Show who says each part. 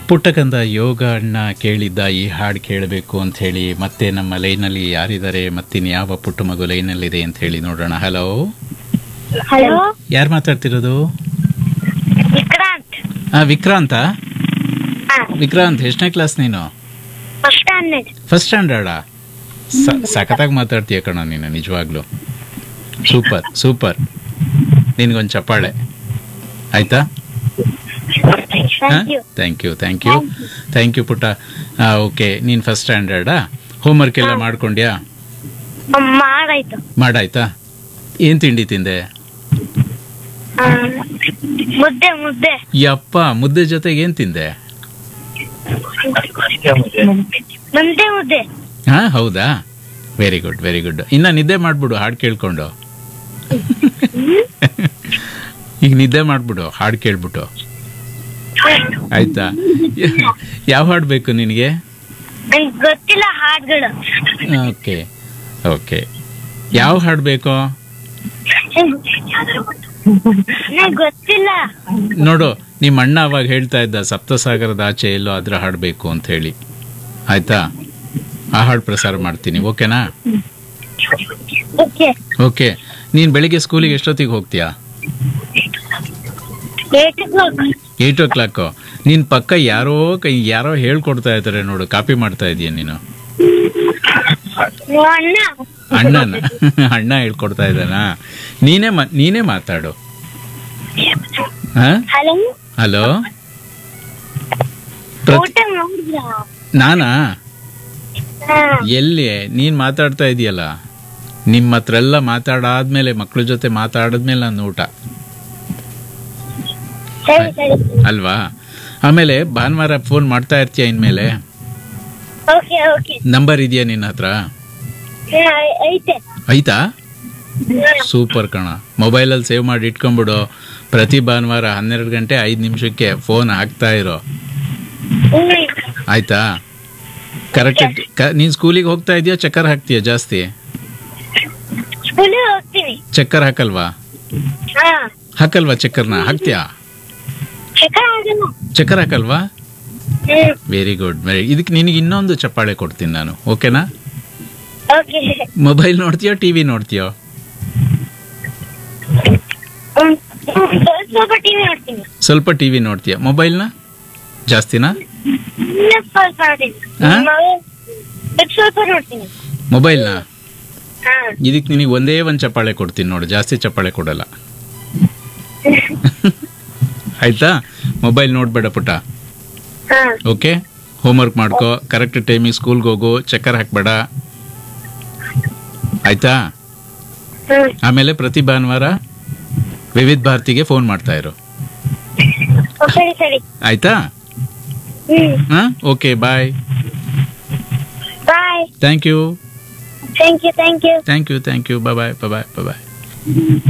Speaker 1: ಪುಟ್ಟಕಂದ ಯೋಗ ಅಣ್ಣ ಕೇಳಿದ್ದ ಈ ಹಾಡು ಕೇಳಬೇಕು ಅಂತ ಹೇಳಿ ಮತ್ತೆ ನಮ್ಮ ಲೈನಲ್ಲಿ ಯಾರಿದ್ದಾರೆ ಮತ್ತಿನ್ ಯಾವ ಪುಟ್ಟ ಮಗು ಲೈನಲ್ಲಿದೆ ಅಂತ ಹೇಳಿ ನೋಡೋಣ ಹಲೋ
Speaker 2: ಹಲೋ
Speaker 1: ಯಾರು ಮಾತಾಡ್ತಿರೋದು
Speaker 2: ವಿಕ್ರಾಂತ್
Speaker 1: ಆ ವಿಕ್ರಾಂತ
Speaker 2: ಹಾ
Speaker 1: ವಿಕ್ರಾಂತ್ ಎಷ್ಟನೇ ಕ್ಲಾಸ್ ನೀನು
Speaker 2: ಫಸ್ಟ್ ಸ್ಟ್ಯಾಂಡರ್ಡ್
Speaker 1: ಫಸ್ಟ್ ಸ್ಟ್ಯಾಂಡರ್ಡಾ ಸಖತ್ತಾಗಿ ಮಾತಾಡ್ತೀಯ ಕಣ ನೀನು ನಿಜವಾಗ್ಲು ಸೂಪರ್ ಸೂಪರ್ ನಿನ್ಗೊಂದು ಚಪ್ಪಾಳೆ ಆಯ್ತಾ
Speaker 2: thank you
Speaker 1: thank you thank you thank you ಪುಟ್ಟ ಓಕೆ ನೀನು ಫಸ್ಟ್ ಸ್ಟ್ಯಾಂಡರ್ಡಾ ಹೋಮ್ವರ್ಕ್ ಎಲ್ಲ ಮಾಡ್ಕೊಂಡ್ಯಾ
Speaker 2: ಮಾಡಾಯ್ತು
Speaker 1: ಮಾಡಾಯ್ತಾ ಏನು ತಿಂಡಿ ತಿಂದೆ
Speaker 2: ಆ, ಮುದ್ದೆ ಮುದ್ದೆ
Speaker 1: ಯಪ್ಪ ಮುದ್ದೆ ಜೊತೆಗೆ ಏನು ತಿಂದೆ
Speaker 2: ಮುದ್ದೆ ಮುದ್ದೆ
Speaker 1: ಹಾ ಹೌದಾ ವೆರಿ ಗುಡ್ ವೆರಿ ಗುಡ್ ಇನ್ನ ನಿದ್ದೆ ಮಾಡ್ಬಿಡು ಹಾಡು ಕೇಳ್ಕೊಂಡು ಈಗ ನಿದ್ದೆ ಮಾಡ್ಬಿಡು ಹಾಡು ಕೇಳ್ಬಿಟ್ಟು ಆಯ್ತಾ ಯಾವ ಹಾಡು ಬೇಕು ನಿನಗೆ
Speaker 2: ನಂಗೆ ಗೊತ್ತಿಲ್ಲ ಹಾಡ್ಗಳು
Speaker 1: ಓಕೆ ಓಕೆ ಯಾವ ಹಾಡು ಬೇಕೋ
Speaker 2: ನಂಗೆ ಗೊತ್ತಿಲ್ಲ
Speaker 1: ನೋಡು ನಿಮ್ಮ ಅಣ್ಣ ಅವಾಗ ಹೇಳ್ತಾ ಇದ್ದ ಸಪ್ತಸಾಗರದ ಆಚೆ ಎಲ್ಲೋ ಅದ್ರ ಹಾಡು ಬೇಕು ಅಂತ ಹೇಳಿ ಆಯ್ತಾ ಆ ಹಾಡು ಪ್ರಸಾರ ಮಾಡ್ತೀನಿ ಓಕೆನಾ
Speaker 2: ಓಕೆ
Speaker 1: ಓಕೆ ನೀನು ಬೆಳಿಗ್ಗೆ ಸ್ಕೂಲಿಗೆ ಎಷ್ಟೊತ್ತಿಗೆ ಹೋಗ್ತೀಯಾ
Speaker 2: eight o'clock
Speaker 1: eight o'clock ನಿನ್ನ ಪಕ್ಕ ಯಾರೋ ಕೈ ಯಾರೋ ಹೇಳ್ಕೊಡ್ತಾ ಇದ್ದಾರೆ ನೋಡು ಕಾಪಿ ಮಾಡ್ತಾ ಇದೀಯ ನೀನು
Speaker 2: ಅಣ್ಣ
Speaker 1: ಅಣ್ಣನ ಅಣ್ಣ ಹೇಳ್ಕೊಡ್ತಾ ಇದ್ದಾನಾ ನೀನೇ ಮಾ ನೀನೇ ಮಾತಾಡು ಹಾ
Speaker 2: ಹಲೋ
Speaker 1: ಹಲೋ ಪ್ರತಿ
Speaker 2: ಊಟ ಮಾಡಿದ್ರಾ
Speaker 1: ನಾನಾ
Speaker 2: ಹಾ
Speaker 1: ಎಲ್ಲಿ ನೀನ್ ಮಾತಾಡ್ತಾ ಇದೀಯಲ್ಲ ನಿಮ್ಮ ಹತ್ರ ಎಲ್ಲ ಮಾತಾಡಾದ್ಮೇಲೆ ಮಕ್ಳ ಜೊತೆ ಮಾತಾಡಿದ್ಮೇಲೆ ನನ್ನ ಊಟ
Speaker 2: ಸರಿ ಸರಿ
Speaker 1: ಅಲ್ವಾ ಆಮೇಲೆ ಭಾನುವಾರ ಫೋನ್ ಮಾಡ್ತಾ ಇರ್ತೀಯ ಇನ್ಮೇಲೆ
Speaker 2: ಓಕೆ ಓಕೆ
Speaker 1: ನಂಬರ್ ಇದೆಯಾ ನಿನ್ನ ಹತ್ರ
Speaker 2: ಐತೆ
Speaker 1: ಆಯ್ತಾ ಸೂಪರ್ ಕಣ ಮೊಬೈಲಲ್ಲಿ ಸೇವ್ ಮಾಡಿ ಇಟ್ಕೊಂಬಿಡು ಪ್ರತಿ ಭಾನುವಾರ ಹನ್ನೆರಡು ಗಂಟೆ ಐದು ನಿಮಿಷಕ್ಕೆ ಫೋನ್ ಹಾಕ್ತಾ ಇರೋ ಆಯ್ತಾ ಕರೆಕ್ಟ್ ನೀನು ಸ್ಕೂಲಿಗೆ ಹೋಗ್ತಾ ಇದೆಯಾ ಚಕ್ಕರ್ ಹಾಕ್ತೀಯ ಜಾಸ್ತಿ
Speaker 2: ಸ್ಕೂಲಿಗೆ ಹೋಗ್ತೀನಿ
Speaker 1: ಚಕ್ಕರ್ ಹಾಕಲ್ವಾ
Speaker 2: ಹಾ
Speaker 1: ಹಾಕಲ್ವಾ ಚಕ್ಕರ್ನ ಹಾಕ್ತೀಯಾ
Speaker 2: ಚೆಕ್ ಆಗಲ್ಲ
Speaker 1: ಚಕ್ಕರ್ ಹಾಕಲ್ವಾ
Speaker 2: ಹ್ಮ್
Speaker 1: ವೆರಿ ಗುಡ್ ವೆರಿ ಇದಕ್ಕೆ ನಿನಗೆ ಇನ್ನೊಂದು ಚಪ್ಪಾಳೆ ಕೊಡ್ತೀನಿ ನಾನು ಓಕೆನಾ
Speaker 2: ಓಕೆ
Speaker 1: ಮೊಬೈಲ್ ನೋಡ್ತೀಯೋ ಟಿವಿ ನೋಡ್ತೀಯೋ
Speaker 2: ಸ್ವಲ್ಪ ಟಿವಿ ನೋಡ್ತೀನಿ
Speaker 1: ಸ್ವಲ್ಪ ಟಿವಿ ನೋಡ್ತೀಯ ಮೊಬೈಲ್ನ ಜಾಸ್ತಿನಾ
Speaker 2: ಇನ್ನ ಸ್ವಲ್ಪ ನೋಡ್ತೀನಿ
Speaker 1: ಹಾ?
Speaker 2: ಸ್ವಲ್ಪ ಸ್ವಲ್ಪ ನೋಡ್ತೀನಿ
Speaker 1: ಮೊಬೈಲ್ನ
Speaker 2: ಹಾ
Speaker 1: ಇದಕ್ಕೆ ನಿನಗೆ ಒಂದೇ ಒಂದು ಚಪ್ಪಾಳೆ ಕೊಡ್ತೀನಿ ನೋಡು ಜಾಸ್ತಿ ಚಪ್ಪಾಳೆ ಕೊಡಲ್ಲ ಆಯ್ತಾ ಮೊಬೈಲ್ ನೋಡ್ಬೇಡ ಪುಟ್ಟ
Speaker 2: ಹಾ
Speaker 1: ಓಕೆ ಹೋಮ್ವರ್ಕ್ ಮಾಡ್ಕೋ ಕರೆಕ್ಟ್ ಟೈಮಿಗೆ ಸ್ಕೂಲ್ಗೆ ಹೋಗು ಚಕ್ಕರ್ ಹಾಕ್ಬೇಡ ಆಯ್ತಾ
Speaker 2: ಹ್ಮ್
Speaker 1: ಆಮೇಲೆ ಪ್ರತಿ ಭಾನುವಾರ ವಿವಿಧ ಭಾರತಿಗೆ ಫೋನ್ ಮಾಡ್ತಾ ಇರು
Speaker 2: ಸರಿ ಸರಿ
Speaker 1: ಆಯ್ತಾ
Speaker 2: ಹ್ಮ್
Speaker 1: ಹಾಂ okay bye
Speaker 2: bye
Speaker 1: thank you
Speaker 2: thank you thank you
Speaker 1: thank you thank you bye bye bye bye